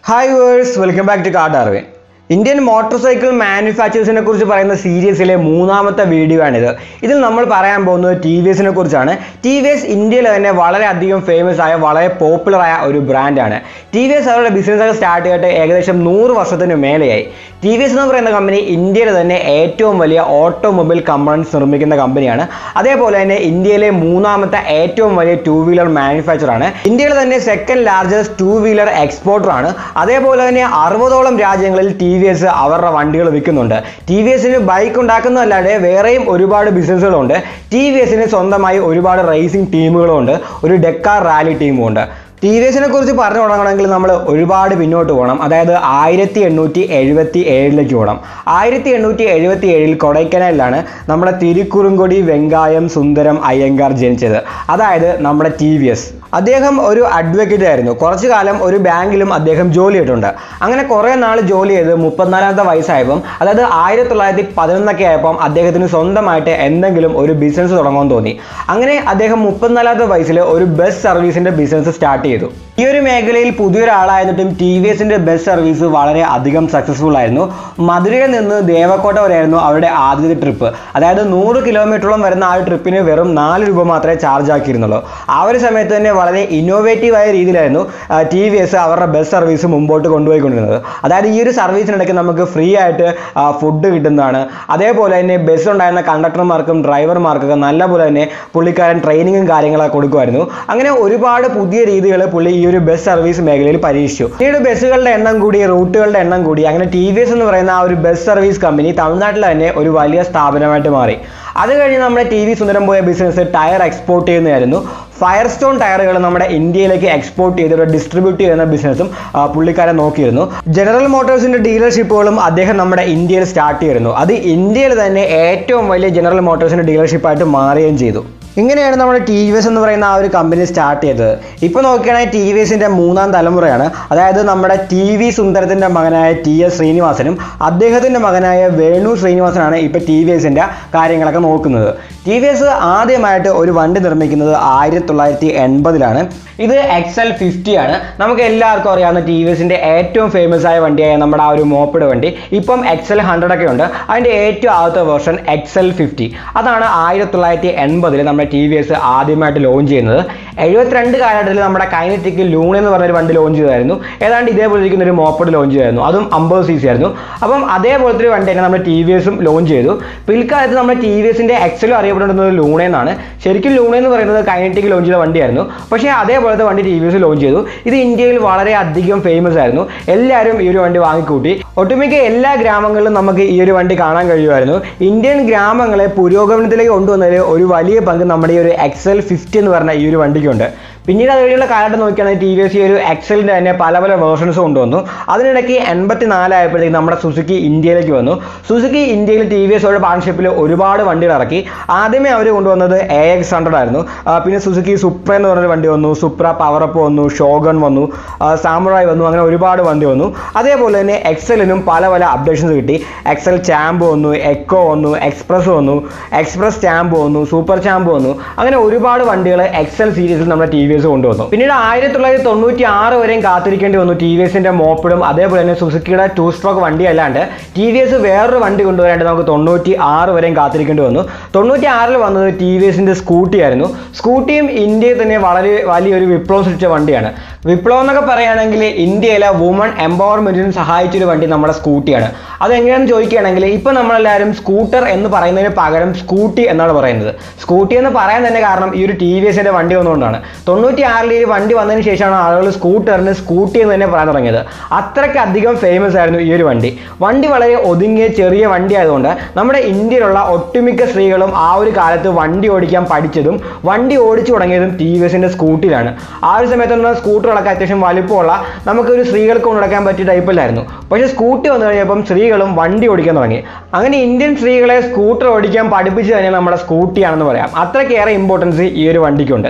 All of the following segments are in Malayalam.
hi viewers welcome back to car Darwin Indian motorcycle മാനുഫാക്ചേഴ്സിനെ കുറിച്ച് പറയുന്ന സീരീസിലെ മൂന്നാമത്തെ വീഡിയോ ആണിത് ഇതിൽ നമ്മൾ പറയാൻ പോകുന്നത് ടി വി എസിനെ കുറിച്ചാണ് ടി വി എസ് ഇന്ത്യയിൽ തന്നെ വളരെയധികം ഫേമസ് ആയ വളരെ പോപ്പുലർ ആയ ഒരു ബ്രാൻഡാണ് ടി വി എസ് അവരുടെ ബിസിനസ് ഒക്കെ സ്റ്റാർട്ട് ചെയ്തിട്ട് ഏകദേശം നൂറ് വർഷത്തിന് മേലെയായി ടി വി എസ് എന്ന് പറയുന്ന കമ്പനി ഇന്ത്യയിലെ തന്നെ ഏറ്റവും വലിയ ഓട്ടോമൊബൈൽ കമ്പണൻസ് നിർമ്മിക്കുന്ന കമ്പനിയാണ് അതേപോലെ തന്നെ ഇന്ത്യയിലെ മൂന്നാമത്തെ ഏറ്റവും വലിയ ടൂ വീലർ മാനുഫാക്ചർ ആണ് ഇന്ത്യയിലെ തന്നെ second largest two wheeler exporter ആണ് അതേപോലെ തന്നെ അറുപതോളം രാജ്യങ്ങളിൽ ടി വി എസ് അവരുടെ വണ്ടികൾ വിൽക്കുന്നുണ്ട് ടി വി എസിന് ബൈക്ക് ഉണ്ടാക്കുന്നതല്ലാതെ വേറെയും ഒരുപാട് ബിസിനസ്സുകളുണ്ട് ടി വി എസിന് സ്വന്തമായി ഒരുപാട് റേസിംഗ് ടീമുകളുണ്ട് ഒരു ഡെക്കാർ റാലി ടീമും ഉണ്ട് ടി വി എസിനെ കുറിച്ച് പറഞ്ഞു തുടങ്ങണമെങ്കിൽ നമ്മൾ ഒരുപാട് പിന്നോട്ട് പോകണം അതായത് ആയിരത്തി എണ്ണൂറ്റി എഴുപത്തി ഏഴിലേക്ക് പോകണം ആയിരത്തി എണ്ണൂറ്റി എഴുപത്തി ഏഴിൽ കൊടൈക്കനാലിലാണ് നമ്മുടെ തിരുക്കുറുങ്കൊടി വെങ്കായം സുന്ദരം അയ്യങ്കാർ ജനിച്ചത് അതായത് നമ്മുടെ ടി വി എസ് അദ്ദേഹം ഒരു അഡ്വക്കേറ്റ് ആയിരുന്നു കുറച്ചു കാലം ഒരു ബാങ്കിലും അദ്ദേഹം ജോലി ചെയ്തിട്ടുണ്ട് അങ്ങനെ കുറേ നാൾ ജോലി ചെയ്ത് മുപ്പത്തിനാലാമത്തെ വയസ്സായപ്പം അതായത് ആയിരത്തി തൊള്ളായിരത്തി പതിനൊന്നൊക്കെ ആയപ്പം അദ്ദേഹത്തിന് സ്വന്തമായിട്ട് എന്തെങ്കിലും ഒരു ബിസിനസ് തുടങ്ങാൻ തോന്നി അങ്ങനെ അദ്ദേഹം മുപ്പത്തിനാലാമത്തെ വയസ്സിൽ ഒരു ബസ് സർവീസിന്റെ ബിസിനസ് സ്റ്റാർട്ട് ചെയ്തു ഈ ഒരു മേഖലയിൽ പുതിയൊരാളായിരുന്നിട്ടും ടി വി എസിന്റെ ബസ് സർവീസ് വളരെ അധികം സക്സസ്ഫുൾ ആയിരുന്നു മധുരയിൽ നിന്ന് ദേവക്കോട്ട വരെയായിരുന്നു അവരുടെ ആദ്യത്തെ ട്രിപ്പ് അതായത് നൂറ് കിലോമീറ്ററോളം വരുന്ന ആ ഒരു ട്രിപ്പിന് വെറും നാല് രൂപ മാത്രമേ ചാർജ് ആക്കിയിരുന്നുള്ളൂ ആ ഒരു സമയത്ത് തന്നെ വളരെ ഇന്നോവേറ്റീവ് ആയ രീതിയിലായിരുന്നു ടി വി എസ് അവരുടെ ബസ് സർവീസ് മുമ്പോട്ട് കൊണ്ടുപോയിക്കൊണ്ടിരുന്നത് അതായത് ഈ ഒരു സർവീസിനിടയ്ക്ക് നമുക്ക് ഫ്രീ ആയിട്ട് ഫുഡ് കിട്ടുന്നതാണ് അതേപോലെ തന്നെ ബസ് ഉണ്ടായിരുന്ന കണ്ടക്ടർമാർക്കും ഡ്രൈവർമാർക്കൊക്കെ നല്ലപോലെ തന്നെ പുള്ളിക്കാരൻ ട്രെയിനിങ്ങും കാര്യങ്ങളൊക്കെ കൊടുക്കുമായിരുന്നു അങ്ങനെ ഒരുപാട് പുതിയ രീതികൾ പുള്ളി ഈ ഒരു ബസ് സർവീസ് മേഖലയിൽ പരീക്ഷിച്ചു പിന്നീട് ബസ്സുകളുടെ എണ്ണം കൂടി റൂട്ടുകളുടെ എണ്ണം കൂടി അങ്ങനെ ടി വി എസ് എന്ന് പറയുന്ന ആ ഒരു ബസ് സർവീസ് കമ്പനി തമിഴ്നാട്ടിൽ തന്നെ ഒരു വലിയ സ്ഥാപനമായിട്ട് മാറി അത് കഴിഞ്ഞ് നമ്മുടെ ടി വി സുന്ദരം പോയ ബിസിനസ് ടയർ എക്സ്പോർട്ട് ചെയ്യുന്നതായിരുന്നു ഫയർ സ്റ്റോൺ ടയറുകൾ നമ്മുടെ ഇന്ത്യയിലേക്ക് എക്സ്പോർട്ട് ചെയ്ത് ഡിസ്ട്രിബ്യൂട്ട് ചെയ്യുന്ന ബിസിനസ്സും പുള്ളിക്കാരൻ നോക്കിയിരുന്നു ജനറൽ മോട്ടോഴ്സിന്റെ ഡീലർഷിപ്പുകളും അദ്ദേഹം നമ്മുടെ ഇന്ത്യയിൽ സ്റ്റാർട്ട് ചെയ്തിരുന്നു അത് ഇന്ത്യയിൽ തന്നെ ഏറ്റവും വലിയ ജനറൽ മോട്ടോഴ്സിന്റെ ഡീലർഷിപ്പായിട്ട് മാറുകയും ചെയ്തു ഇങ്ങനെയാണ് നമ്മുടെ ടി വി എസ് എന്ന് പറയുന്ന ആ ഒരു കമ്പനി സ്റ്റാർട്ട് ചെയ്തത് ഇപ്പോൾ നോക്കുകയാണെങ്കിൽ ടി വി എസിൻ്റെ മൂന്നാം തലമുറയാണ് അതായത് നമ്മുടെ ടി വി സുന്ദരത്തിൻ്റെ മകനായ ടി എസ് ശ്രീനിവാസനും അദ്ദേഹത്തിൻ്റെ മകനായ വേണു ശ്രീനിവാസനാണ് ഇപ്പോൾ ടി വി എസിൻ്റെ കാര്യങ്ങളൊക്കെ നോക്കുന്നത് ടി വി എസ് ആദ്യമായിട്ട് ഒരു വണ്ടി നിർമ്മിക്കുന്നത് ആയിരത്തി തൊള്ളായിരത്തി എൺപതിലാണ് ഇത് എക്സൽ ഫിഫ്റ്റി ആണ് നമുക്ക് എല്ലാവർക്കും അറിയാവുന്ന ടി വി എസിൻ്റെ ഏറ്റവും ഫേമസ് ആയ വണ്ടിയായ നമ്മുടെ ആ ഒരു മോപ്പിഡ് വണ്ടി ഇപ്പം എക്സൽ ഹൺഡ്രഡ് ഒക്കെ ഉണ്ട് അതിൻ്റെ ഏറ്റവും ആദ്യത്തെ വേർഷൻ എക്സൽ ഫിഫ്റ്റി അതാണ് ആയിരത്തി തൊള്ളായിരത്തി എൺപതിൽ നമ്മുടെ ടി വി എസ് ആദ്യമായിട്ട് ലോഞ്ച് ചെയ്യുന്നത് എഴുപത്തിരണ്ട് കാലഘട്ടത്തിൽ നമ്മുടെ കൈനറ്റിക് ലൂൺ എന്ന് പറഞ്ഞൊരു വണ്ടി ലോഞ്ച് ചെയ്തായിരുന്നു ഏതാണ്ട് ഇതേപോലെ ഇരിക്കുന്ന ഒരു മോപ്പഡ് ലോഞ്ച് ചെയ്തായിരുന്നു അതും അമ്പത് സി സി ആയിരുന്നു അപ്പം അതേപോലത്തെ ഒരു വണ്ടി തന്നെ നമ്മുടെ ടി വി എസും ലോഞ്ച് ചെയ്തു പിൽക്കാലത്ത് നമ്മുടെ ടി വി എസിൻ്റെ എക്സലും അറിയപ്പെടുന്നത് ലൂണ എന്നാണ് ശരിക്കും ലൂണ എന്ന് പറയുന്നത് കൈനറ്റിക് ലോഞ്ച് ചെയ്ത വണ്ടിയായിരുന്നു പക്ഷേ അതേപോലത്തെ വണ്ടി ടി വി എസ് ലോഞ്ച് ചെയ്തു ഇത് ഇന്ത്യയിൽ വളരെ അധികം ഫേമസ് ആയിരുന്നു എല്ലാവരും ഈ ഒരു വണ്ടി വാങ്ങിക്കൂട്ടി ഒട്ടുമിക്ക എല്ലാ ഗ്രാമങ്ങളിലും നമുക്ക് ഈ ഒരു വണ്ടി കാണാൻ കഴിയുമായിരുന്നു ഇന്ത്യൻ ഗ്രാമങ്ങളെ പുരോഗമനത്തിലേക്ക് കൊണ്ടുവന്നതിൽ ഒരു വലിയ പങ്ക് നമ്മുടെ ഈ ഒരു എക്സൽ ഫിഫ്റ്റി എന്ന് പറഞ്ഞ ഈ ഒരു വണ്ടിക്കുണ്ട് പിന്നീട് അത് കഴിഞ്ഞുള്ള കാലഘട്ടം നോക്കുകയാണെങ്കിൽ ടി വി എസ് ഈ ഒരു എക്സലിൻ്റെ തന്നെ പല പല വേർഷൻസ് കൊണ്ടുവന്നു അതിനിടയ്ക്ക് എൺപത്തി നാലായപ്പോഴത്തേക്ക് നമ്മുടെ സുസുക്കി ഇന്ത്യയിലേക്ക് വന്നു സുസുക്കി ഇന്ത്യയിൽ ടി വി എസോടെ പാർട്ണർഷിപ്പിൽ ഒരുപാട് വണ്ടികൾ ഇറക്കി ആദ്യമേ അവർ കൊണ്ടുവന്നത് എ എക്സ് ഹൺഡ്രഡ് ആയിരുന്നു ആ, പിന്നെ സുസുക്കി സുപ്ര എന്ന് പറഞ്ഞൊരു വണ്ടി വന്നു സുപ്ര പവറപ്പ് വന്നു ഷോഗൺ വന്നു സാമുറായി വന്നു അങ്ങനെ ഒരുപാട് വണ്ടി വന്നു അതേപോലെ തന്നെ എക്സലിനും പല പല അപ്ഡേഷൻസ് കിട്ടി എക്സൽ ചാമ്പ് വന്നു എക്കോ വന്നു എക്സ്പ്രസ് വന്നു എക്സ്പ്രസ് ചാമ്പ് വന്നു സൂപ്പർ ചാമ്പ് വന്നു അങ്ങനെ ഒരുപാട് വണ്ടികൾ എക്സൽ സീരീസിൽ നമ്മുടെ ടി വി എസ് കൊണ്ടുവന്നു പിന്നീട് ആയിരത്തി തൊള്ളായിരത്തി തൊണ്ണൂറ്റി ആറ് വരെയും കാത്തിരിക്കേണ്ടി വന്നു ടി വി എസിന്റെ മോപ്പിടും അതേപോലെ തന്നെ സുസുക്കിയുടെ ടു സ്ട്രോക്ക് വണ്ടി അല്ലാണ്ട് ടി വി എസ് വേറൊരു വണ്ടി കൊണ്ടുവരാണ്ട് നമുക്ക് തൊണ്ണൂറ്റി ആറ് വരെയും കാത്തിരിക്കേണ്ടി വന്നു തൊണ്ണൂറ്റി ആറിൽ വന്നത് ടി വി എസിന്റെ സ്കൂട്ടി ആയിരുന്നു സ്കൂട്ടിയും ഇന്ത്യയിൽ തന്നെ വളരെ വലിയൊരു വിപ്ലവം സൃഷ്ടിച്ച വണ്ടിയാണ് വിപ്ലവം എന്നൊക്കെ പറയുകയാണെങ്കിൽ ഇന്ത്യയിലെ വുമൺ എംപവർമെന്റിന് സഹായിച്ചൊരു വണ്ടി നമ്മുടെ സ്കൂട്ടിയാണ് അതെങ്ങനെയാണെന്ന് ചോദിക്കുകയാണെങ്കിൽ ഇപ്പം നമ്മളെല്ലാവരും സ്കൂട്ടർ എന്ന് പറയുന്നതിന് പകരം സ്കൂട്ടി എന്നാണ് പറയുന്നത് സ്കൂട്ടി എന്ന് പറയാൻ തന്നെ കാരണം ഈ ഒരു ടി വി എസിന്റെ വണ്ടി വന്നുകൊണ്ടാണ് തൊണ്ണൂറ്റി ആറിൽ ഈ വണ്ടി വന്നതിന് ശേഷമാണ് ആളുകൾ സ്കൂട്ടറിന് സ്കൂട്ടി എന്ന് തന്നെ പറയാൻ തുടങ്ങിയത് അത്രയ്ക്ക് അധികം ഫേമസ് ആയിരുന്നു ഈ ഒരു വണ്ടി വണ്ടി വളരെ ഒതുങ്ങിയ ചെറിയ വണ്ടി ആയതുകൊണ്ട് നമ്മുടെ ഇന്ത്യയിലുള്ള ഒട്ടുമിക്ക സ്ത്രീകളും ആ ഒരു കാലത്ത് വണ്ടി ഓടിക്കാൻ പഠിച്ചതും വണ്ടി ഓടിച്ചു തുടങ്ങിയതും ടി വി എസിന്റെ സ്കൂട്ടിയിലാണ് ആ ഒരു സമയത്തുള്ള സ്കൂട്ടറുകളൊക്കെ അത്യാവശ്യം വലിപ്പമുള്ള നമുക്കൊരു സ്ത്രീകൾക്ക് കൊണ്ട് നടക്കാൻ പറ്റിയ ടൈപ്പിലായിരുന്നു പക്ഷേ സ്കൂട്ടി വന്നു കഴിഞ്ഞപ്പം സ്ത്രീകളും വണ്ടി ഓടിക്കാൻ തുടങ്ങി അങ്ങനെ ഇന്ത്യൻ സ്ത്രീകളെ സ്കൂട്ടർ ഓടിക്കാൻ പഠിപ്പിച്ചു തന്നെ നമ്മുടെ സ്കൂട്ടിയാണെന്ന് പറയാം അത്രയ്ക്കേറെ ഇമ്പോർട്ടൻസ് ഈ ഒരു വണ്ടിക്കുണ്ട്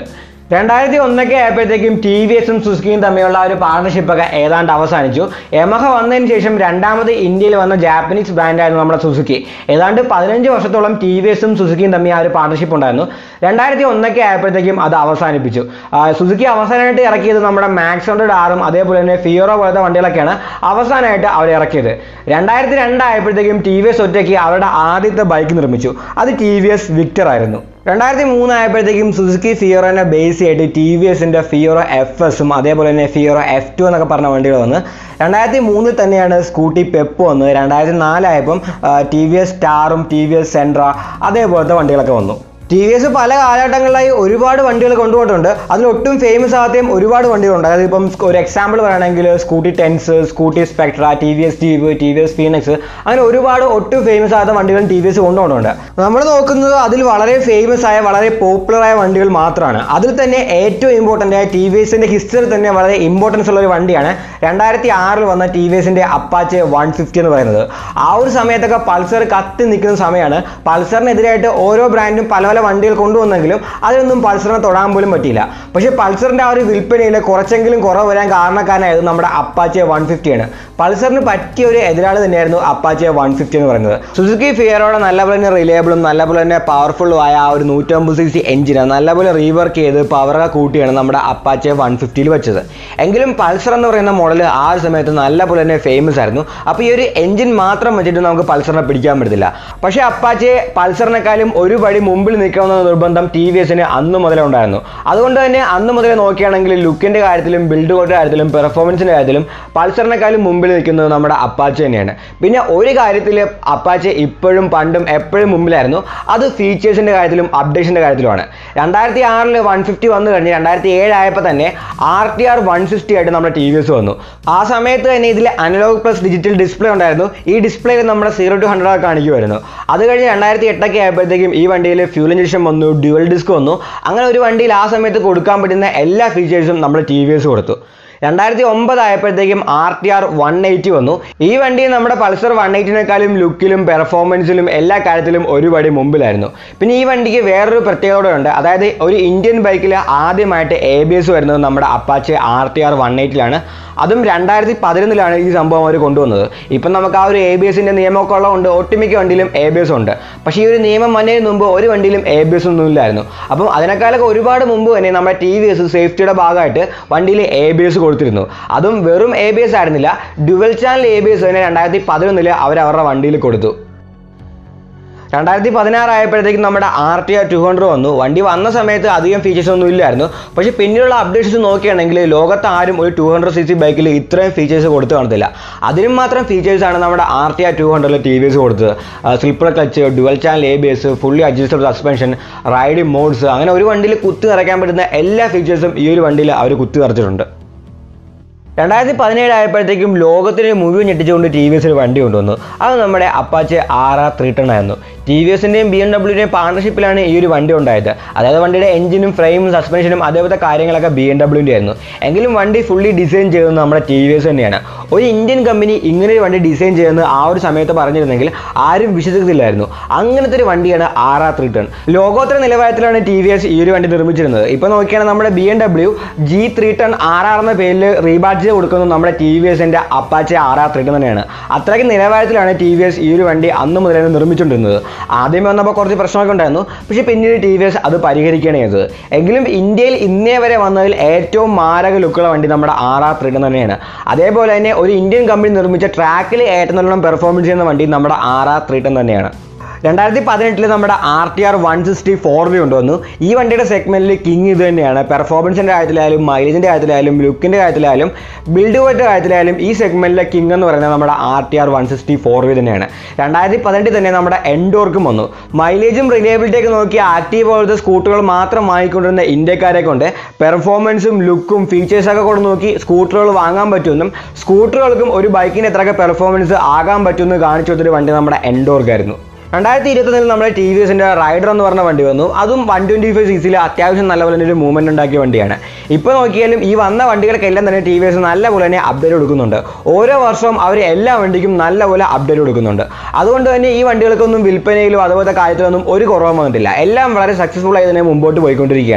രണ്ടായിരത്തി ഒന്നൊക്കെ ആയപ്പോഴത്തേക്കും ടി വി എസും സുസുക്കിയും തമ്മിലുള്ള ഒരു പാർട്ണർഷിപ്പ് ഒക്കെ ഏതാണ്ട് അവസാനിച്ചു യമഹ വന്നതിന് ശേഷം രണ്ടാമത് ഇന്ത്യയിൽ വന്ന ജാപ്പനീസ് ബ്രാൻഡായിരുന്നു നമ്മുടെ സുസുക്കി ഏതാണ്ട് പതിനഞ്ച് വർഷത്തോളം ടി വി എസും സുസുക്കിയും തമ്മിൽ ആ ഒരു പാർട്ണർഷിപ്പ് ഉണ്ടായിരുന്നു രണ്ടായിരത്തി ഒന്നൊക്കെ ആയപ്പോഴത്തേക്കും അത് അവസാനിപ്പിച്ചു ആ, സുസുക്കി അവസാനമായിട്ട് ഇറക്കിയത് നമ്മുടെ മാക്സ് ഹൺഡ്രഡ് ആറും അതേപോലെ തന്നെ ഫിയോറോ പോലത്തെ വണ്ടികളൊക്കെയാണ് അവസാനമായിട്ട് അവർ ഇറക്കിയത് രണ്ടായിരത്തി രണ്ടായപ്പോഴത്തേക്കും ടി വി എസ് ഒറ്റയ്ക്ക് അവരുടെ ആദ്യത്തെ ബൈക്ക് നിർമ്മിച്ചു അത് ടി വി എസ് വിക്ടർ ആയിരുന്നു രണ്ടായിരത്തി മൂന്ന് ആയപ്പോഴത്തേക്കും സുസുക്കി ഫിയോറോനെ ബേസ് ചെയ്തിട്ട് ടി വി എസിൻ്റെ ഫിയോറോ എഫ് എസും അതേപോലെ തന്നെ ഫിയോറോ എഫ് ടു എന്നൊക്കെ പറഞ്ഞ വണ്ടികൾ വന്ന് രണ്ടായിരത്തി മൂന്നിൽ തന്നെയാണ് സ്കൂട്ടി പെപ്പ് വന്നത് രണ്ടായിരത്തി നാലായപ്പം ടി വി എസ് സ്റ്റാറും ടി വി എസ് സെൻട്ര അതേപോലത്തെ വണ്ടികളൊക്കെ വന്നു ടി വി എസ് പല കാലഘട്ടങ്ങളിലായി ഒരുപാട് വണ്ടികൾ കൊണ്ടുപോയിട്ടുണ്ട് അതിൽ ഒട്ടും ഫേമസ് ആകാത്തയും ഒരുപാട് വണ്ടികളുണ്ട് അതായത് ഇപ്പം ഒരു എക്സാമ്പിൾ പറയുകയാണെങ്കിൽ Scooty Teenz Scooty Spectra T V S Jive T V S Phoenix അങ്ങനെ ഒരുപാട് ഒട്ടും ഫേമസ് ആകാത്ത വണ്ടികൾ ടി വി എസ് കൊണ്ടുപോകുന്നുണ്ട് നമ്മൾ നോക്കുന്നത് അതിൽ വളരെ ഫേമസ് ആയ വളരെ പോപ്പുലർ ആയ വണ്ടികൾ മാത്രമാണ് അതിൽ തന്നെ ഏറ്റവും ഇമ്പോർട്ടൻ്റ് ആയ ടി വി എസിൻ്റെ ഹിസ്റ്ററി തന്നെ വളരെ ഇമ്പോർട്ടൻസ് ഉള്ള ഒരു വണ്ടിയാണ് രണ്ടായിരത്തി ആറിൽ വന്ന ടി വി എസിൻ്റെ അപ്പാച്ചെ വൺ ഫിഫ്റ്റി എന്ന് പറയുന്നത് ആ ഒരു സമയത്തൊക്കെ പൾസർ കത്തി നിൽക്കുന്ന സമയമാണ് പൾസറിനെതിരായിട്ട് ഓരോ ബ്രാൻഡും പല പല വണ്ടികൾ കൊണ്ടുവന്നെങ്കിലും അതിനൊന്നും പൾസറിനെ തൊടാൻ പോലും പറ്റിയില്ല പക്ഷേ പൾസറിൻ്റെ ആ ഒരു വിൽപ്പനയിൽ കുറച്ചെങ്കിലും കുറവ് വരാൻ കാരണക്കാരനായത് നമ്മുടെ അപ്പാച്ചെ വൺ ഫിഫ്റ്റിയാണ് പൾസറിന് പറ്റിയ ഒരു എതിരാളി തന്നെയായിരുന്നു അപ്പാച്ചെ വൺ ഫിഫ്റ്റി എന്ന് പറയുന്നത് സുസുക്കി ഫിയറോടെ നല്ലപോലെ തന്നെ റിലയബിളും നല്ലപോലെ തന്നെ പവർഫുള്ളും ആയ ആ ഒരു നൂറ്റമ്പത് സി സി എഞ്ചിന് നല്ലപോലെ റീവർക്ക് ചെയ്ത് പവറൊക്കെ കൂട്ടിയാണ് നമ്മുടെ അപ്പാച്ചെ വൺ ഫിഫ്റ്റിയിൽ വെച്ചത് എങ്കിലും പൾസർ എന്ന് പറയുന്ന മോഡൽ ആ ഒരു സമയത്ത് നല്ലപോലെ തന്നെ ഫേമസ് ആയിരുന്നു അപ്പോൾ ഈ ഒരു എഞ്ചിൻ മാത്രം വെച്ചിട്ട് നമുക്ക് പൾസറിനെ പിടിക്കാൻ പറ്റത്തില്ല പക്ഷേ അപ്പാച്ചെ പൾസറിനെക്കാളും ഒരു പടി മുമ്പിൽ നിൽക്കണമെന്ന നിർബന്ധം ടി വി എസിന് അന്ന് മുതലേ ഉണ്ടായിരുന്നു അതുകൊണ്ട് തന്നെ അന്ന് മുതലേ നോക്കുകയാണെങ്കിൽ ലുക്കിൻ്റെ കാര്യത്തിലും ബിൽഡ് കോഡിൻ്റെ കാര്യത്തിലും പെർഫോമൻസിൻ്റെ കാര്യത്തിലും പൾസറിനെക്കാളും മുമ്പിൽ നിൽക്കുന്നത് നമ്മുടെ അപ്പാച്ചെ തന്നെയാണ് പിന്നെ ഒരു കാര്യത്തിൽ അപ്പാച്ചെ ഇപ്പോഴും പണ്ടും എപ്പോഴും മുമ്പിലായിരുന്നു അത് ഫീച്ചേഴ്സിൻ്റെ കാര്യത്തിലും അപ്ഡേഷൻ്റെ കാര്യത്തിലുമാണ് രണ്ടായിരത്തി ആറിൽ വൺ ഫിഫ്റ്റി വന്നു കഴിഞ്ഞ് രണ്ടായിരത്തി ഏഴ് ആയപ്പോൾ തന്നെ R T R one sixty ആയിട്ട് നമ്മുടെ ടി വി എസ് വന്നു ആ സമയത്ത് തന്നെ ഇതിൽ അനലോഗ് പ്ലസ് ഡിജിറ്റൽ ഡിസ്പ്ലേ ഉണ്ടായിരുന്നു ഈ ഡിസ്പ്ലേയിൽ നമ്മുടെ സീറോ ടു ഹൺഡ്രഡ് കാണിക്കുമായിരുന്നു അത് കഴിഞ്ഞ് രണ്ടായിരത്തി എട്ടൊക്കെ ആയപ്പോഴത്തേക്കും ഈ വണ്ടിയിൽ ഫ്യൂൽ ഇഞ്ചക്ഷൻ വന്നു ഡ്യുവൽ ഡിസ്ക് വന്നു അങ്ങനെ ഒരു വണ്ടിയിൽ ആ സമയത്ത് കൊടുക്കാൻ പറ്റുന്ന എല്ലാ ഫീച്ചേഴ്സും നമ്മൾ ടി വി എസ് കൊടുത്തു രണ്ടായിരത്തി ഒമ്പത് ആയപ്പോഴത്തേക്കും R T R one eighty വന്നു ഈ വണ്ടി നമ്മുടെ പൾസർ വൺ എയ്റ്റിനേക്കാളും ലുക്കിലും പെർഫോമൻസിലും എല്ലാ കാര്യത്തിലും ഒരു പടി മുമ്പിലായിരുന്നു പിന്നെ ഈ വണ്ടിക്ക് വേറൊരു പ്രത്യേകത ഉണ്ട് അതായത് ഒരു ഇന്ത്യൻ ബൈക്കിൽ ആദ്യമായിട്ട് എ ബി എസ് വരുന്നത് നമ്മുടെ Apache R T R one എയ്റ്റിലാണ് അതും രണ്ടായിരത്തി പതിനൊന്നിലാണ് ഈ സംഭവം അവർ കൊണ്ടുവന്നത് ഇപ്പം നമുക്ക് ആ ഒരു എ ബി എസിൻ്റെ നിയമമൊക്കെ ഉള്ളതുകൊണ്ട് ഒട്ടുമിക്ക വണ്ടിയിലും എ ബി എസ് ഉണ്ട് പക്ഷേ ഈ ഒരു നിയമം വന്നതിന് മുമ്പ് ഒരു വണ്ടിയിലും എ ബി എസ് ഒന്നും ഇല്ലായിരുന്നു അപ്പം അതിനേക്കാളൊക്കെ ഒരുപാട് മുമ്പ് തന്നെ നമ്മുടെ ടി വി എസ് സേഫ്റ്റിയുടെ ഭാഗമായിട്ട് വണ്ടിയിൽ എ ബി എസ് കൊടുത്തിരുന്നു അതും വെറും എ ബി എസ് ആയിരുന്നില്ല dual channel A B S തന്നെ രണ്ടായിരത്തി പതിനൊന്നിൽ അവർ അവരുടെ വണ്ടിയിൽ കൊടുത്തു രണ്ടായിരത്തി പതിനാറ് ആയപ്പോഴത്തേക്കും നമ്മുടെ R T R two hundred വന്നു വണ്ടി വന്ന സമയത്ത് അധികം ഫീച്ചേഴ്സ് ഒന്നും ഇല്ലായിരുന്നു പക്ഷേ പിന്നീടുള്ള അപ്ഡേറ്റ്സ് നോക്കുകയാണെങ്കിൽ ലോകത്ത് ആരും ഒരു ടു ഹൺഡ്രഡ് സി സി ബൈക്കിൽ ഇത്രയും ഫീച്ചേഴ്സ് കൊടുത്തു കാണത്തില്ല അതിനും മാത്രം ഫീച്ചേഴ്സാണ് നമ്മുടെ ആർ ടി ആർ ടു ഹൺഡ്രഡിൽ ടി വി എസ് കൊടുത്തത് slipper clutch dual channel A B S fully adjustable suspension riding modes അങ്ങനെ ഒരു വണ്ടിയിൽ കുത്തി നിറയ്ക്കാൻ പറ്റുന്ന എല്ലാ ഫീച്ചേഴ്സും ഈ ഒരു വണ്ടിയിൽ അവർ കുത്തി നിറച്ചിട്ടുണ്ട് രണ്ടായിരത്തി പതിനേഴ് ആയപ്പോഴത്തേക്കും ലോകത്തിനെ മുഴുവൻ ഞെട്ടിച്ചുകൊണ്ട് ടി വി എസ് ഒരു വണ്ടി കൊണ്ടുവന്നു അത് നമ്മുടെ Apache R R three ten ആയിരുന്നു ടി വി എസിൻ്റെയും ബി എം ഡബ്ല്യുടെയും പാർട്ണർഷിപ്പിലാണ് ഈ ഒരു വണ്ടി ഉണ്ടായത് അതായത് വണ്ടിയുടെ എഞ്ചിനും ഫ്രെയിമും സസ്പെൻഷനും അതേപോലത്തെ കാര്യങ്ങളൊക്കെ ബി എം ഡബ്ല്യുൻ്റെ ആയിരുന്നു എങ്കിലും വണ്ടി ഫുള്ളി ഡിസൈൻ ചെയ്തത് നമ്മുടെ ടി വി എസ് തന്നെയാണ് ഒരു ഇന്ത്യൻ കമ്പനി ഇങ്ങനെ ഒരു വണ്ടി ഡിസൈൻ ചെയ്യുന്നത് ആ ഒരു സമയത്ത് പറഞ്ഞിരുന്നെങ്കിൽ ആരും വിശ്വസിക്കത്തില്ലായിരുന്നു അങ്ങനത്തെ ഒരു വണ്ടിയാണ് ആർ ആർ ത്രീ ടൺ ലോകോത്തര നിലവാരത്തിലാണ് ടി വി എസ് ഈ ഒരു വണ്ടി നിർമ്മിച്ചിരുന്നത് ഇപ്പോൾ നോക്കിയാണെങ്കിൽ നമ്മുടെ B M W G three ten R R എന്ന പേരിൽ റീബാഡ്ജ് കൊടുക്കുന്നത് നമ്മുടെ ടി വി എസിൻ്റെ Apache R R three ten തന്നെയാണ് അത്രയ്ക്ക് നിലവാരത്തിലാണ് ടി വി എസ് ഈ ഒരു വണ്ടി അന്ന് മുതലേ നിർമ്മിച്ചുകൊണ്ടിരുന്നത് ആദ്യമേ വന്നപ്പോൾ കുറച്ച് പ്രശ്നമൊക്കെ ഉണ്ടായിരുന്നു പക്ഷേ പിന്നീട് ടി വി എസ് അത് പരിഹരിക്കുകയാണ് ചെയ്തത് എങ്കിലും ഇന്ത്യയിൽ ഇന്നേ വരെ വന്നതിൽ ഏറ്റവും മാരക ലുക്കുള്ള വണ്ടി നമ്മുടെ ആർ ആർ ത്രീ ടൺ തന്നെയാണ് അതേപോലെ തന്നെ ഒരു ഇന്ത്യൻ കമ്പനി നിർമ്മിച്ച ട്രാക്കിൽ ഏറ്റവും നല്ലോണം പെർഫോമൻസ് ചെയ്യുന്ന വണ്ടി നമ്മുടെ ആർ ആർ ത്രീ ടൺ തന്നെയാണ് രണ്ടായിരത്തി പതിനെട്ടിൽ നമ്മുടെ R T R one sixty four V കൊണ്ടുവന്നു ഈ വണ്ടിയുടെ സെഗ്മെന്റിൽ കിങ് ഇത് തന്നെയാണ് പെർഫോമൻസിന്റെ കാര്യത്തിലായാലും മൈലേജിന്റെ കാര്യത്തിലായാലും ലുക്കിന്റെ കാര്യത്തിലായാലും ബിൽഡ് പോയിന്റെ കാര്യത്തിലായാലും ഈ സെഗ്മെന്റിലെ കിങ് എന്ന് പറയുന്നത് നമ്മുടെ R T R one sixty four V തന്നെയാണ് രണ്ടായിരത്തി പതിനെട്ടിൽ തന്നെ നമ്മുടെ എൻഡോർക്കും വന്നു മൈലേജും റിലയബിലിറ്റി ഒക്കെ നോക്കി ആക്റ്റീവ് പോലത്തെ സ്കൂട്ടറുകൾ മാത്രം വാങ്ങിക്കൊണ്ടിരുന്ന ഇന്ത്യക്കാരെ കൊണ്ട് പെർഫോമൻസും ലുക്കും ഫീച്ചേഴ്സൊക്കെ കൊണ്ട് നോക്കി സ്കൂട്ടറുകൾ വാങ്ങാൻ പറ്റുമെന്നും സ്കൂട്ടറുകൾക്കും ഒരു ബൈക്കിന് എത്രയൊക്കെ പെർഫോമൻസ് ആകാൻ പറ്റുമെന്ന് കാണിച്ചു കൊടുത്തൊരു വണ്ടി നമ്മുടെ എൻഡോർക്കായിരുന്നു രണ്ടായിരത്തി ഇരുപത്തൊന്നിൽ നമ്മുടെ ടി വി എസിൻ്റെ റൈഡർ എന്ന് പറഞ്ഞ വണ്ടി വന്നു അതും വൺ ട്വൻറ്റി ഫൈവ് സി സിയിൽ അത്യാവശ്യം നല്ല പോലെ തന്നെ ഒരു മൂവ്മെൻറ്റ് ഉണ്ടാക്കിയ വണ്ടിയാണ് ഇപ്പോൾ നോക്കിയാലും ഈ വന്ന വണ്ടികൾക്കെല്ലാം തന്നെ ടി വി എസ് നല്ല പോലെ തന്നെ അപ്ഡേറ്റ് കൊടുക്കുന്നുണ്ട് ഓരോ വർഷവും അവർ എല്ലാ വണ്ടിക്കും നല്ല പോലെ അപ്ഡേറ്റ് കൊടുക്കുന്നുണ്ട് അതുകൊണ്ട് തന്നെ ഈ വണ്ടികൾക്കൊന്നും വിൽപ്പനയിലും അതുപോലത്തെ കാര്യത്തിലൊന്നും ഒരു കുറവും വന്നിട്ടില്ല എല്ലാം വളരെ സക്സസ്ഫുൾ ആയി തന്നെ മുമ്പോട്ട് പോയിക്കൊണ്ടിരിക്കുകയാണ്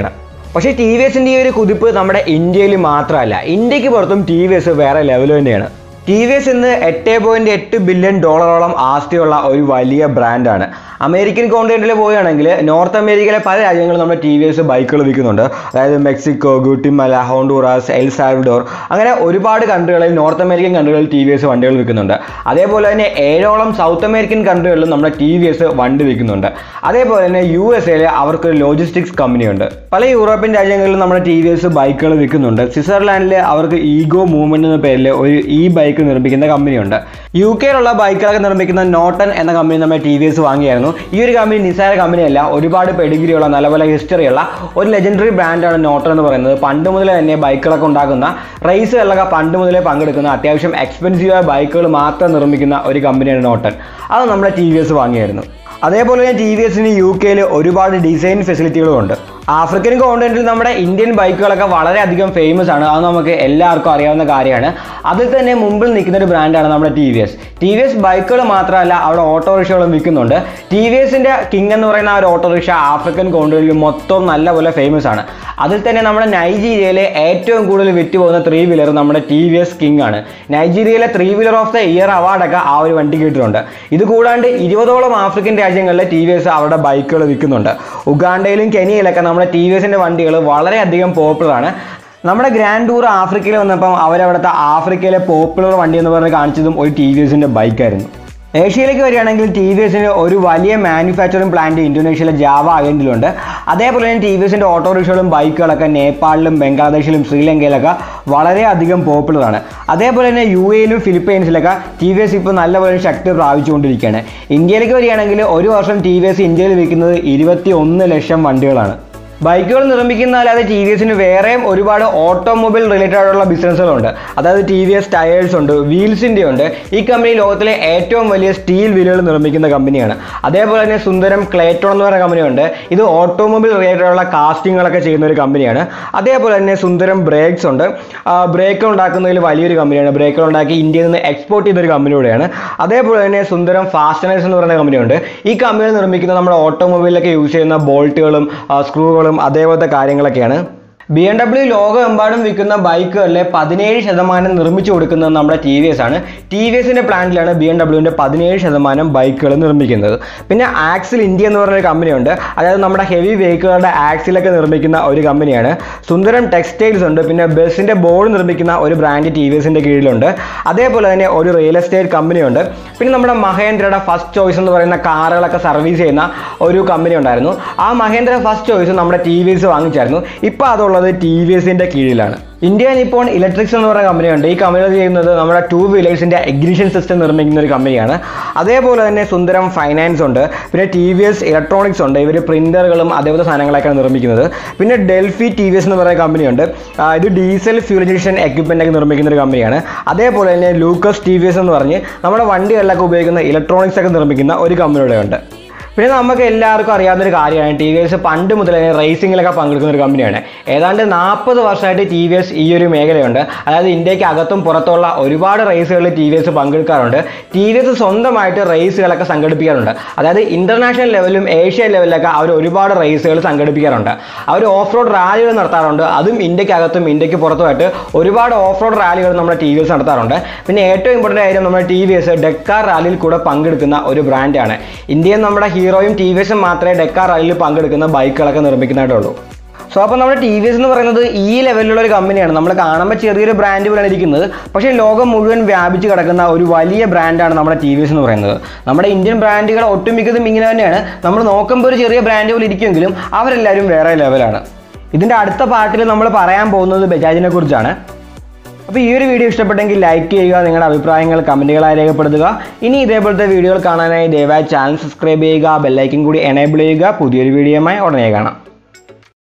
പക്ഷേ ടി വി എസിൻ്റെ ഈ ഒരു കുതിപ്പ് നമ്മുടെ ഇന്ത്യയിൽ മാത്രമല്ല ഇന്ത്യക്ക് പുറത്തും ടി വി എസ് വേറെ ലെവൽ തന്നെയാണ് ടി വി എസ് ഇന്ന് എട്ട് പോയിന്റ് എട്ട് ബില്യൺ ഡോളറോളം ആസ്തിയുള്ള ഒരു വലിയ ബ്രാൻഡാണ് അമേരിക്കൻ കോണ്ടിനെന്റിൽ പോവുകയാണെങ്കിൽ നോർത്ത് അമേരിക്കയിലെ പല രാജ്യങ്ങളും നമ്മുടെ ടി വി എസ് ബൈക്കുകൾ വിൽക്കുന്നുണ്ട് അതായത് Mexico Guatemala Honduras El Salvador അങ്ങനെ ഒരുപാട് കൺട്രികളിൽ നോർത്ത് അമേരിക്കൻ കൺട്രികളിൽ ടി വി എസ് വണ്ടികൾ വിൽക്കുന്നുണ്ട് അതേപോലെ തന്നെ ഏഴോളം സൗത്ത് അമേരിക്കൻ കൺട്രികളിലും നമ്മുടെ ടി വി എസ് വണ്ടി വിൽക്കുന്നുണ്ട് അതേപോലെ തന്നെ യു എസ് എയിൽ അവർക്ക് ലോജിസ്റ്റിക്സ് കമ്പനിയുണ്ട് പല യൂറോപ്യൻ രാജ്യങ്ങളിലും നമ്മുടെ ടി വി എസ് ബൈക്കുകൾ വിൽക്കുന്നുണ്ട് സ്വിറ്റ്സർലാൻഡിൽ അവർക്ക് ഈഗോ മൂവ്മെന്റ് എന്ന പേരിൽ ഒരു ഈ ബൈക്ക് നിർമ്മിക്കുന്ന കമ്പനിയുണ്ട് യു കെയിലുള്ള ബൈക്കുകളൊക്കെ നിർമ്മിക്കുന്ന നോട്ടൺ എന്ന കമ്പനി നമ്മുടെ ടി വി എസ് വാങ്ങിയായിരുന്നു ഈ ഒരു കമ്പനി നിസ്സാര കമ്പനിയല്ല ഒരുപാട് പെഡിഗ്രിയുള്ള നല്ല പോലെ ഹിസ്റ്ററിയുള്ള ഒരു ലെജൻഡറി ബ്രാൻഡാണ് നോട്ടൺ എന്ന് പറയുന്നത് പണ്ട് മുതലേ തന്നെ ബൈക്കുകളൊക്കെ ഉണ്ടാക്കുന്ന റേസുകളിലൊക്കെ പണ്ട് മുതലേ പങ്കെടുക്കുന്ന അത്യാവശ്യം എക്സ്പെൻസീവായ ബൈക്കുകൾ മാത്രം നിർമ്മിക്കുന്ന ഒരു കമ്പനിയാണ് നോട്ടൺ അത് നമ്മുടെ ടി വി എസ് വാങ്ങിയായിരുന്നു അതേപോലെ തന്നെ ടി വി എസിന് യു കെയിൽ ഒരുപാട് ഡിസൈൻ ഫെസിലിറ്റികളും ഉണ്ട് ആഫ്രിക്കൻ കോണ്ടിനെന്റിൽ നമ്മുടെ ഇന്ത്യൻ ബൈക്കുകളൊക്കെ വളരെയധികം ഫേമസ് ആണ് അത് നമുക്ക് എല്ലാവർക്കും അറിയാവുന്ന കാര്യമാണ് അതിൽ തന്നെ മുമ്പിൽ നിൽക്കുന്ന ഒരു ബ്രാൻഡാണ് നമ്മുടെ T V S T V S ബൈക്കുകൾ മാത്രമല്ല അവിടെ ഓട്ടോറിക്ഷകളും വിൽക്കുന്നുണ്ട് ടി വി എസിൻ്റെ കിങ് എന്ന് പറയുന്ന ആ ഒരു ഓട്ടോറിക്ഷ ആഫ്രിക്കൻ കോണ്ടിനെന്റിൽ മൊത്തം നല്ലപോലെ ഫേമസ് ആണ് അതിൽ തന്നെ നമ്മുടെ നൈജീരിയയിലെ ഏറ്റവും കൂടുതൽ വിറ്റുപോകുന്ന ത്രീ വീലർ നമ്മുടെ ടി വി എസ് കിങ് ആണ് നൈജീരിയയിലെ three wheeler of the year അവാർഡൊക്കെ ആ ഒരു വണ്ടി കിട്ടിയിട്ടുണ്ട് ഇത് കൂടാണ്ട് ഇരുപതോളം ആഫ്രിക്കൻ രാജ്യങ്ങളിലെ ടി വി എസ് അവിടെ ബൈക്കുകൾ വിൽക്കുന്നുണ്ട് ഉഗാണ്ടയിലും കെനിയയിലൊക്കെ നമ്മുടെ ടി വി എസിൻ്റെ വണ്ടികൾ വളരെയധികം പോപ്പുലർ ആണ് നമ്മുടെ ഗ്രാൻഡ് ടൂർ ആഫ്രിക്കയിൽ വന്നപ്പം അവരവിടുത്തെ ആഫ്രിക്കയിലെ പോപ്പുലർ വണ്ടി എന്ന് പറഞ്ഞ് കാണിച്ചതും ഒരു ടി വി എസിൻ്റെ ബൈക്കായിരുന്നു ഏഷ്യയിലേക്ക് വരികയാണെങ്കിൽ ടി വി എസിന് ഒരു വലിയ മാനുഫാക്ചറിംഗ് പ്ലാന്റ് ഇന്തോനേഷ്യയിലെ ജാവ ഐലൻഡിലുണ്ട് അതേപോലെ തന്നെ ടി വി എസിൻ്റെ ഓട്ടോറിക്ഷകളും ബൈക്കുകളൊക്കെ നേപ്പാളിലും ബംഗ്ലാദേശിലും ശ്രീലങ്കയിലൊക്കെ വളരെയധികം പോപ്പുലർ ആണ് അതേപോലെ തന്നെ യു എയിലും ഫിലിപ്പൈൻസിലൊക്കെ ടി വി എസ് ഇപ്പോൾ നല്ലപോലെ ശക്തി പ്രാപിച്ചുകൊണ്ടിരിക്കുകയാണ് ഇന്ത്യയിലേക്ക് വരികയാണെങ്കിൽ ഒരു വർഷം ടി വി എസ് ഇന്ത്യയിൽ വിൽക്കുന്നത് ഇരുപത്തി ഒന്ന് ലക്ഷം വണ്ടികളാണ് ബൈക്കുകൾ നിർമ്മിക്കുന്ന അല്ലാതെ ടി വി എസിന് വേറെയും ഒരുപാട് ഓട്ടോമൊബൈൽ റിലേറ്റഡ് ആയിട്ടുള്ള ബിസിനസ്സുകളുണ്ട് അതായത് ടി വി എസ് ടയേഴ്സ് ഉണ്ട് വീൽസിൻ്റെ ഉണ്ട് ഈ കമ്പനി ലോകത്തിലെ ഏറ്റവും വലിയ സ്റ്റീൽ വീലുകൾ നിർമ്മിക്കുന്ന കമ്പനിയാണ് അതേപോലെ തന്നെ സുന്ദരം ക്ലേറ്റോൺ എന്ന് പറയുന്ന കമ്പനിയുണ്ട് ഇത് ഓട്ടോമൊബൈൽ റിലേറ്റഡ് ആയിട്ടുള്ള കാസ്റ്റിങ്ങുകളൊക്കെ ചെയ്യുന്ന ഒരു കമ്പനിയാണ് അതേപോലെ തന്നെ സുന്ദരം ബ്രേക്സ് ഉണ്ട് ബ്രേക്കുകൾ ഉണ്ടാക്കുന്നതിൽ വലിയൊരു കമ്പനിയാണ് ബ്രേക്കുകൾ ഉണ്ടാക്കി ഇന്ത്യയിൽ നിന്ന് എക്സ്പോർട്ട് ചെയ്ത ഒരു കമ്പനി കൂടെയാണ് അതേപോലെ തന്നെ സുന്ദരം ഫാസ്റ്റനേഴ്സ് എന്ന് പറയുന്ന കമ്പനിയുണ്ട് ഈ കമ്പനി നിർമ്മിക്കുന്ന നമ്മുടെ ഓട്ടോമൊബൈലിലൊക്കെ യൂസ് ചെയ്യുന്ന ബോൾട്ടുകളും സ്ക്രൂകളും അതേപോലത്തെ കാര്യങ്ങളൊക്കെയാണ് ബി എം ഡബ്ല്യു ലോകമെമ്പാടും വിൽക്കുന്ന ബൈക്കുകളിലെ പതിനേഴ് ശതമാനം നിർമ്മിച്ചു കൊടുക്കുന്നത് നമ്മുടെ ടി വി എസ് ആണ് ടി വി എസിൻ്റെ പ്ലാന്റിലാണ് ബി എം ഡബ്ല്യുവിൻ്റെ പതിനേഴ് ശതമാനം ബൈക്കുകൾ നിർമ്മിക്കുന്നത് പിന്നെ ആക്സിൽ ഇന്ത്യ എന്ന് പറഞ്ഞൊരു കമ്പനിയുണ്ട് അതായത് നമ്മുടെ ഹെവി വെഹിക്കിളുകളുടെ ആക്സിലൊക്കെ നിർമ്മിക്കുന്ന ഒരു കമ്പനിയാണ് സുന്ദരം ടെക്സ്റ്റൈൽസ് ഉണ്ട് പിന്നെ ബസ്സിൻ്റെ ബോർഡ് നിർമ്മിക്കുന്ന ഒരു ബ്രാൻഡ് ടി വി എസിൻ്റെ കീഴിലുണ്ട് അതേപോലെ തന്നെ ഒരു റിയൽ എസ്റ്റേറ്റ് കമ്പനിയുണ്ട് പിന്നെ നമ്മുടെ മഹേന്ദ്രയുടെ ഫസ്റ്റ് ചോയ്സ് എന്ന് പറയുന്ന കാറുകളൊക്കെ സർവീസ് ചെയ്യുന്ന ഒരു കമ്പനി ഉണ്ടായിരുന്നു ആ മഹേന്ദ്ര ഫസ്റ്റ് ചോയ്സ് നമ്മുടെ ടി വി എസ് വാങ്ങിച്ചായിരുന്നു ഇപ്പോൾ അതുള്ളത് ടി വി എസിൻ്റെ കീഴിലാണ് ഇന്ത്യ നിപ്പോൺ ഇലക്ട്രിക്സ് എന്ന് പറയുന്ന കമ്പനിയുണ്ട് ഈ കമ്പനി ചെയ്യുന്നത് നമ്മുടെ ടൂ വീലേഴ്സിൻ്റെ എഗ്നിഷൻ സിസ്റ്റം നിർമ്മിക്കുന്ന ഒരു കമ്പനിയാണ് അതേപോലെ തന്നെ സുന്ദരം ഫൈനാൻസ് ഉണ്ട് പിന്നെ ടി വി എസ് ഇലക്ട്രോണിക്സ് ഉണ്ട് ഇവർ പ്രിൻ്ററുകളും അതേപോലെ സാധനങ്ങളൊക്കെയാണ് നിർമ്മിക്കുന്നത് പിന്നെ ഡെൽഫി ടി വി എസ് എന്ന് പറയുന്ന കമ്പനിയുണ്ട് ആ, ഇത് ഡീസൽ ഫ്യൂൽ ഇഞ്ചക്ഷൻ എക്യുപ്മെൻ്റ് ഒക്കെ നിർമ്മിക്കുന്ന ഒരു കമ്പനിയാണ് അതേപോലെ തന്നെ ലൂക്കസ് ടി വി എസ് എന്ന് പറഞ്ഞ് നമ്മുടെ വണ്ടികളിലൊക്കെ ഉപയോഗിക്കുന്ന ഇലക്ട്രോണിക്സ് ഒക്കെ നിർമ്മിക്കുന്ന ഒരു കമ്പനിയുടെ ഉണ്ട് പിന്നെ നമുക്ക് എല്ലാവർക്കും അറിയാവുന്ന ഒരു കാര്യമാണ് ടി വി എസ് പണ്ട് മുതൽ തന്നെ റേസിങ്ങിലൊക്കെ പങ്കെടുക്കുന്ന ഒരു കമ്പനിയാണ് ഏതാണ്ട് നാൽപ്പത് വർഷമായിട്ട് ടി വി എസ് ഈ ഒരു മേഖലയുണ്ട് അതായത് ഇന്ത്യക്ക് അകത്തും പുറത്തുള്ള ഒരുപാട് റേസുകളിൽ ടി വി എസ് പങ്കെടുക്കാറുണ്ട് ടി വി എസ് സ്വന്തമായിട്ട് റേസുകളൊക്കെ സംഘടിപ്പിക്കാറുണ്ട് അതായത് ഇന്റർനാഷണൽ ലെവലിലും ഏഷ്യൻ ലെവലിലൊക്കെ അവർ ഒരുപാട് റേസുകൾ സംഘടിപ്പിക്കാറുണ്ട് അവർ ഓഫ് റോഡ് റാലികൾ നടത്താറുണ്ട് അതും ഇന്ത്യക്കകത്തും ഇന്ത്യക്ക് പുറത്തുമായിട്ട് ഒരുപാട് ഓഫ് റോഡ് റാലികൾ നമ്മുടെ ടി വി എസ് നടത്താറുണ്ട് പിന്നെ ഏറ്റവും ഇമ്പോർട്ടൻ്റ് കാര്യം നമ്മുടെ ടി വി എസ് ഡെക്കാർ റാലിയിൽ കൂടെ പങ്കെടുക്കുന്ന ഒരു ബ്രാൻഡാണ് ഇന്ത്യയിൽ നമ്മുടെ ഹീറോയും ടി വി എസും മാത്രമേ ഡെക്കാർ റാലിയിൽ പങ്കെടുക്കുന്ന ബൈക്കുകളൊക്കെ നിർമ്മിക്കുന്നതായിട്ടുള്ളൂ സോ അപ്പോൾ നമ്മുടെ ടി വി എസ് എന്ന് പറയുന്നത് ഈ ലെവലിലുള്ള ഒരു കമ്പനിയാണ് നമ്മൾ കാണുമ്പോൾ ചെറിയൊരു ബ്രാൻഡ് പോലെയാണ് ഇരിക്കുന്നത് പക്ഷേ ലോകം മുഴുവൻ വ്യാപിച്ച് കിടക്കുന്ന ഒരു വലിയ ബ്രാൻഡാണ് നമ്മുടെ ടി വി എസ് എന്ന് പറയുന്നത് നമ്മുടെ ഇന്ത്യൻ ബ്രാൻഡുകൾ ഒട്ടുമിക്കതും ഇങ്ങനെ തന്നെയാണ് നമ്മൾ നോക്കുമ്പോൾ ഒരു ചെറിയ ബ്രാൻഡ് പോലെ ഇരിക്കുമെങ്കിലും അവരെല്ലാവരും വേറെ ലെവലാണ് ഇതിൻ്റെ അടുത്ത പാർട്ടിൽ നമ്മൾ പറയാൻ പോകുന്നത് ബജാജിനെ കുറിച്ചാണ് അപ്പോൾ ഈ ഒരു വീഡിയോ ഇഷ്ടപ്പെട്ടെങ്കിൽ ലൈക്ക് ചെയ്യുക നിങ്ങളുടെ അഭിപ്രായങ്ങൾ കമൻറ്റുകളായി രേഖപ്പെടുത്തുക ഇനി ഇതേപോലത്തെ വീഡിയോകൾ കാണാനായി ദയവായി ചാനൽ സബ്സ്ക്രൈബ് ചെയ്യുക ബെല്ലൈക്കൻ കൂടി എനേബിൾ ചെയ്യുക പുതിയൊരു വീഡിയോയുമായി ഉടനെ കാണാം